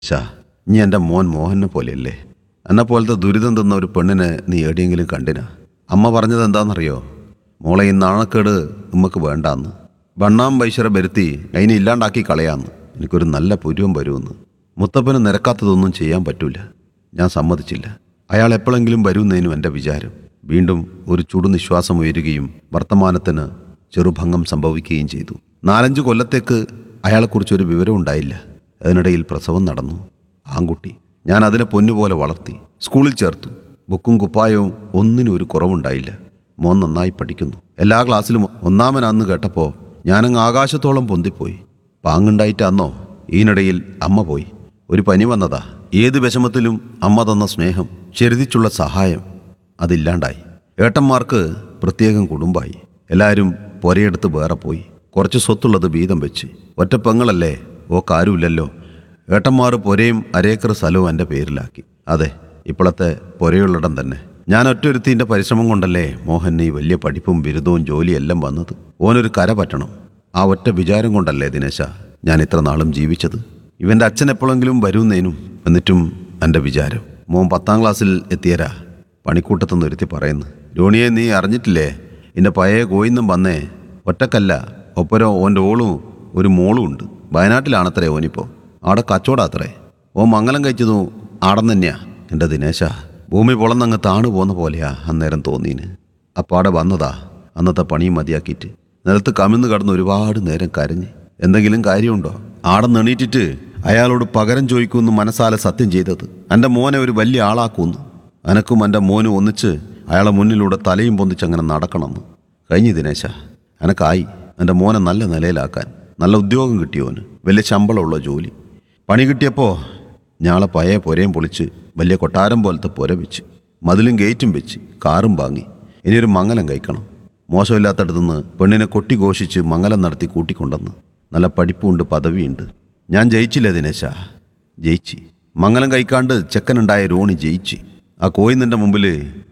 ഷാ നീ എൻ്റെ മോൻ മോഹനെ പോലെയല്ലേ എന്നെ പോലത്തെ ദുരിതം തിന്ന ഒരു പെണ്ണിനെ നീ എവിടെയെങ്കിലും കണ്ടിനാ അമ്മ പറഞ്ഞത് എന്താണെന്നറിയോ മോളെ ഈ നാണക്കേട് ഉമ്മക്ക് വേണ്ടാന്ന് ബണ്ണാം വൈശ്വര വരുത്തി അതിനെ ഇല്ലാണ്ടാക്കി കളയാന്ന് എനിക്കൊരു നല്ല പുരുവം വരുമെന്ന് മുത്തപ്പന് നിരക്കാത്തതൊന്നും ചെയ്യാൻ പറ്റൂല ഞാൻ സമ്മതിച്ചില്ല അയാൾ എപ്പോഴെങ്കിലും വരുമെന്നതിനും എൻ്റെ വിചാരം വീണ്ടും ഒരു ചുടുനിശ്വാസം ഉയരുകയും വർത്തമാനത്തിന് ചെറുഭംഗം സംഭവിക്കുകയും ചെയ്തു നാലഞ്ച് കൊല്ലത്തേക്ക് അയാളെക്കുറിച്ചൊരു വിവരം ഉണ്ടായില്ല അതിനിടയിൽ പ്രസവം നടന്നു ആൺകുട്ടി ഞാൻ അതിനെ പൊന്നുപോലെ വളർത്തി സ്കൂളിൽ ചേർത്തു ബുക്കും കുപ്പായവും ഒന്നിനും ഒരു കുറവുണ്ടായില്ല മോൻ നന്നായി പഠിക്കുന്നു എല്ലാ ക്ലാസ്സിലും ഒന്നാമനാന്ന് കേട്ടപ്പോൾ ഞാനങ്ങ് ആകാശത്തോളം പൊന്തിപ്പോയി പാങ്ങുണ്ടായിട്ടാന്നോ ഈനിടയിൽ അമ്മ പോയി ഒരു പനി വന്നതാ ഏത് വിഷമത്തിലും അമ്മ തന്ന സ്നേഹം ചെരുതിച്ചുള്ള സഹായം അതില്ലാണ്ടായി ഏട്ടന്മാർക്ക് പ്രത്യേകം കുടുംബമായി എല്ലാവരും പുരയെടുത്ത് വേറെ പോയി കുറച്ച് സ്വത്തുള്ളത് വീതം വെച്ച് ഒറ്റ പെങ്ങളല്ലേ ഓ കാരുമില്ലല്ലോ ഏട്ടന്മാർ പുരയും അരേക്കർ സ്ഥലവും എൻ്റെ പേരിലാക്കി അതെ ഇപ്പോഴത്തെ പുരയുള്ളിടം തന്നെ ഞാൻ ഒറ്റൊരുത്തിൻ്റെ പരിശ്രമം കൊണ്ടല്ലേ മോഹൻ ഈ വലിയ പഠിപ്പും ബിരുദവും ജോലിയെല്ലാം വന്നത് ഓനൊരു കര പറ്റണം ആ ഒറ്റ വിചാരം കൊണ്ടല്ലേ ദിനേശ ഞാൻ ഇത്ര നാളും ജീവിച്ചത് ഇവൻ്റെ അച്ഛൻ എപ്പോഴെങ്കിലും വരുന്നേനും എന്നിട്ടും എൻ്റെ വിചാരം മോൻ പത്താം ക്ലാസ്സിൽ എത്തിയരാ പണിക്കൂട്ടത്തുനിന്ന് ഒരുത്തി പറയുന്നു രോണിയെ നീ അറിഞ്ഞിട്ടില്ലേ എൻ്റെ പഴയ കോയിന്നും വന്നേ ഒറ്റക്കല്ല ഒപ്പരോ ഓൻ്റെ ഓളും ഒരു മോളും ഉണ്ട് വയനാട്ടിലാണത്രേ ഓനിപ്പോൾ അവിടെ കച്ചവടാത്രേ ഓ മംഗലം കഴിച്ചതും ആടം തന്നെയാ എൻ്റെ ദിനേശ ഭൂമി പൊളന്നങ്ങ് താണു പോന്ന പോലെയാ അന്നേരം തോന്നീന് അപ്പാടെ വന്നതാ അന്നത്തെ പണിയും മതിയാക്കിയിട്ട് നിലത്ത് കമിന്ന് കടന്ന് ഒരുപാട് നേരം കരഞ്ഞ് എന്തെങ്കിലും കാര്യമുണ്ടോ ആടെ നെണീറ്റിട്ട് അയാളോട് പകരം ചോദിക്കുമെന്ന് മനസ്സാലെ സത്യം ചെയ്തത് എൻ്റെ മോനെ ഒരു വലിയ ആളാക്കുമെന്ന് അനക്കും എൻ്റെ മോനും ഒന്നിച്ച് അയാളെ മുന്നിലൂടെ തലയും പൊന്തിച്ചങ്ങനെ നടക്കണമെന്ന് കഴിഞ്ഞു ദിനേശ എനക്കായി എൻ്റെ മോനെ നല്ല നിലയിലാക്കാൻ നല്ല ഉദ്യോഗം കിട്ടിയോന് വലിയ ശമ്പളമുള്ള ജോലി പണി കിട്ടിയപ്പോൾ ഞാളെ പഴയ പുരയും പൊളിച്ച് വലിയ കൊട്ടാരം പോലത്തെ പുര വെച്ച് മതിലും ഗേറ്റും വെച്ച് കാറും വാങ്ങി ഇനിയൊരു മംഗലം കഴിക്കണം മോശമില്ലാത്തടത്തുനിന്ന് പെണ്ണിനെ കൊട്ടിഘോഷിച്ച് മംഗലം നടത്തി കൂട്ടിക്കൊണ്ടെന്ന് നല്ല പഠിപ്പുണ്ട് പദവിയുണ്ട് ഞാൻ ജയിച്ചില്ല ദിനേശ ജയിച്ച് മംഗലം കഴിക്കാണ്ട് ചെക്കനുണ്ടായ രോണി ജയിച്ച് ആ കോയിന്നിൻ്റെ മുമ്പിൽ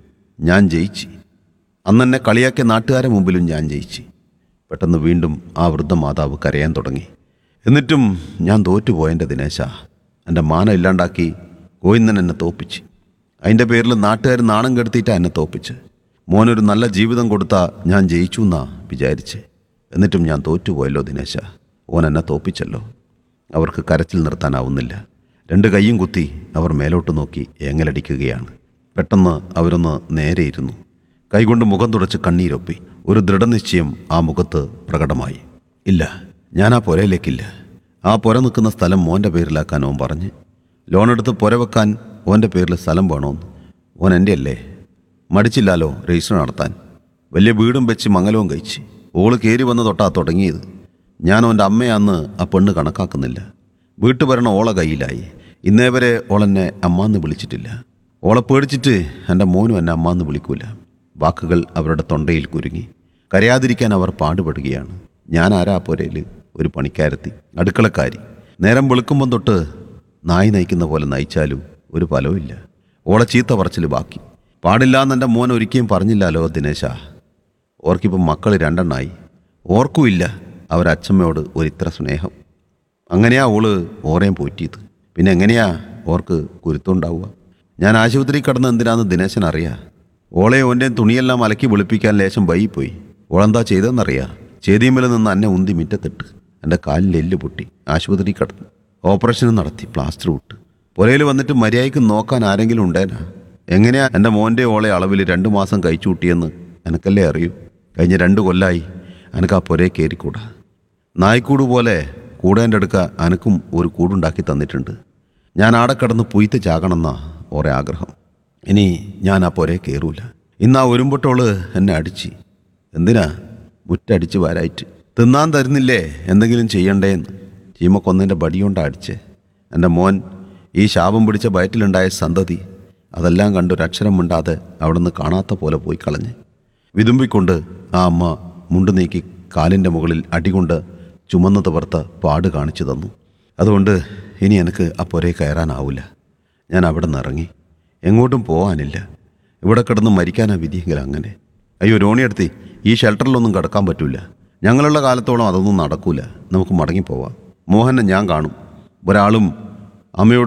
ഞാൻ ജയിച്ച് അന്ന് എന്നെ കളിയാക്കിയ നാട്ടുകാരെ മുമ്പിലും ഞാൻ ജയിച്ച് പെട്ടെന്ന് വീണ്ടും ആ വൃദ്ധ മാതാവ് കരയാൻ തുടങ്ങി എന്നിട്ടും ഞാൻ തോറ്റുപോയെൻ്റെ ദിനേശ എൻ്റെ മാനം ഇല്ലാണ്ടാക്കി കോയിന്നൻ എന്നെ തോപ്പിച്ച് അതിൻ്റെ പേരിൽ നാട്ടുകാർ നാണം കെടുത്തിയിട്ടാണ് എന്നെ തോപ്പിച്ച് മോനൊരു നല്ല ജീവിതം കൊടുത്താൽ ഞാൻ ജയിച്ചു എന്നാ വിചാരിച്ച് എന്നിട്ടും ഞാൻ തോറ്റുപോയല്ലോ ദിനേശ ഓൻ എന്നെ തോപ്പിച്ചല്ലോ അവർക്ക് കരച്ചിൽ നിർത്താനാവുന്നില്ല രണ്ട് കൈയും കുത്തി അവർ മേലോട്ട് നോക്കി ഏങ്ങലടിക്കുകയാണ് പെട്ടെന്ന് അവരൊന്ന് നേരെ ഇരുന്നു കൈകൊണ്ട് മുഖം തുടച്ച് കണ്ണീരൊപ്പി ഒരു ദൃഢനിശ്ചയം ആ മുഖത്ത് പ്രകടമായി ഇല്ല ഞാൻ ആ പുരയിലേക്കില്ല ആ പുര നിൽക്കുന്ന സ്ഥലം മോൻ്റെ പേരിലാക്കാൻ ഓൻ പറഞ്ഞ് ലോണെടുത്ത് പുര വെക്കാൻ ഓൻ്റെ പേരിൽ സ്ഥലം വേണമെന്ന് ഓൻ എൻ്റെ അല്ലേ മടിച്ചില്ലാലോ രജിസ്റ്റർ നടത്താൻ വലിയ വീടും വെച്ച് മംഗലവും കഴിച്ച് ഓള് കയറി വന്ന് തൊട്ടാ തുടങ്ങിയത് ഞാൻ ഓൻ്റെ അമ്മയാന്ന് ആ പെണ്ണ് കണക്കാക്കുന്നില്ല വീട്ടുഭരണം ഓളെ കയ്യിലായി ഇന്നേ വരെ ഓളെന്നെ അമ്മാന്ന് വിളിച്ചിട്ടില്ല ഓളെ പേടിച്ചിട്ട് എൻ്റെ മോനും എന്നെ അമ്മാന്ന് വിളിക്കൂല വാക്കുകൾ അവരുടെ തൊണ്ടയിൽ കുരുങ്ങി കരയാതിരിക്കാൻ അവർ പാടുപെടുകയാണ് ഞാൻ ആരാ പോരയിൽ ഒരു പണിക്കാരത്തി അടുക്കളക്കാരി നേരം വെളുക്കുമ്പം തൊട്ട് നായി നയിക്കുന്ന പോലെ നയിച്ചാലും ഒരു ഫലവുമില്ല ഓളെ ചീത്ത പറച്ചിൽ ബാക്കി പാടില്ലാന്ന് എൻ്റെ മോൻ ഒരിക്കലും പറഞ്ഞില്ലല്ലോ ദിനേശ ഓർക്കിപ്പം മക്കൾ രണ്ടെണ്ണായി ഓർക്കുമില്ല അവരച്ഛമ്മയോട് ഒരിത്ര സ്നേഹം അങ്ങനെയാ ഓള് ഓറേം പോറ്റിയത് പിന്നെ എങ്ങനെയാ ഓർക്ക് കുരുത്തുണ്ടാവുക ഞാൻ ആശുപത്രി കിടന്ന് എന്തിനാന്ന് ദിനേശൻ അറിയാ ഓളെ ഓൻ്റെയും തുണിയെല്ലാം അലക്കി വെളുപ്പിക്കാൻ ലേശം വൈകിപ്പോയി ഓളെന്താ ചെയ്തതെന്നറിയാ ചേതിയമ്മൽ നിന്ന് എന്നെ ഉന്തി മിറ്റത്തിട്ട് എൻ്റെ കാലിൽ എല്ല് പൊട്ടി ആശുപത്രി കിടന്നു ഓപ്പറേഷൻ നടത്തി പ്ലാസ്റ്റർ വിട്ട് പുരയിൽ വന്നിട്ട് മര്യാദയ്ക്ക് നോക്കാൻ ആരെങ്കിലും ഉണ്ടേനാ എങ്ങനെയാ എൻ്റെ മോൻ്റെ ഓളെ അളവിൽ രണ്ട് മാസം കഴിച്ചു കൂട്ടിയെന്ന് എനക്കല്ലേ അറിയൂ കഴിഞ്ഞ രണ്ട് കൊല്ലായി എനക്ക് ആ പുരയെ കയറിക്കൂടാ നായ്ക്കൂട് പോലെ കൂടേൻ്റെ അടുക്ക അനക്കും ഒരു കൂടുണ്ടാക്കി തന്നിട്ടുണ്ട് ഞാൻ ആടെ കിടന്ന് പൊയ്ത്ത് ചാകണമെന്നാ ഓരേ ആഗ്രഹം ഇനി ഞാൻ ആ പുരയെ കയറൂല ഇന്ന് ആ ഒരുമ്പട്ടോള് എന്നെ അടിച്ച് എന്തിനാ മുറ്റടിച്ച് വരായിട്ട് തിന്നാൻ തരുന്നില്ലേ എന്തെങ്കിലും ചെയ്യണ്ടേന്ന് ചീമക്കൊന്നിൻ്റെ ബടിയോണ്ടാ അടിച്ചേ എൻ്റെ മോൻ ഈ ശാപം പിടിച്ച വയറ്റിലുണ്ടായ സന്തതി അതെല്ലാം കണ്ടൊരക്ഷരം മിണ്ടാതെ അവിടുന്ന് കാണാത്ത പോലെ പോയി കളഞ്ഞ് വിതുമ്പിക്കൊണ്ട് ആ അമ്മ മുണ്ടു നീക്കി കാലിൻ്റെ മുകളിൽ അടികൊണ്ട് ചുമന്ന് തുവർത്ത പാട് കാണിച്ചു തന്നു അതുകൊണ്ട് ഇനി എനിക്ക് ആ പുരയിൽ കയറാനാവില്ല ഞാൻ അവിടെ നിന്ന് ഇറങ്ങി എങ്ങോട്ടും പോകാനില്ല ഇവിടെ കിടന്ന് മരിക്കാനാ വിധിയെങ്കിൽ അങ്ങനെ അയ്യോ രോണിയെടുത്തി ഈ ഷെൽട്ടറിലൊന്നും കിടക്കാൻ പറ്റൂല ഞങ്ങളുള്ള കാലത്തോളം അതൊന്നും നടക്കൂല നമുക്ക് മടങ്ങിപ്പോവാം മോഹനെ ഞാൻ കാണും ഒരാളും അമ്മയോട്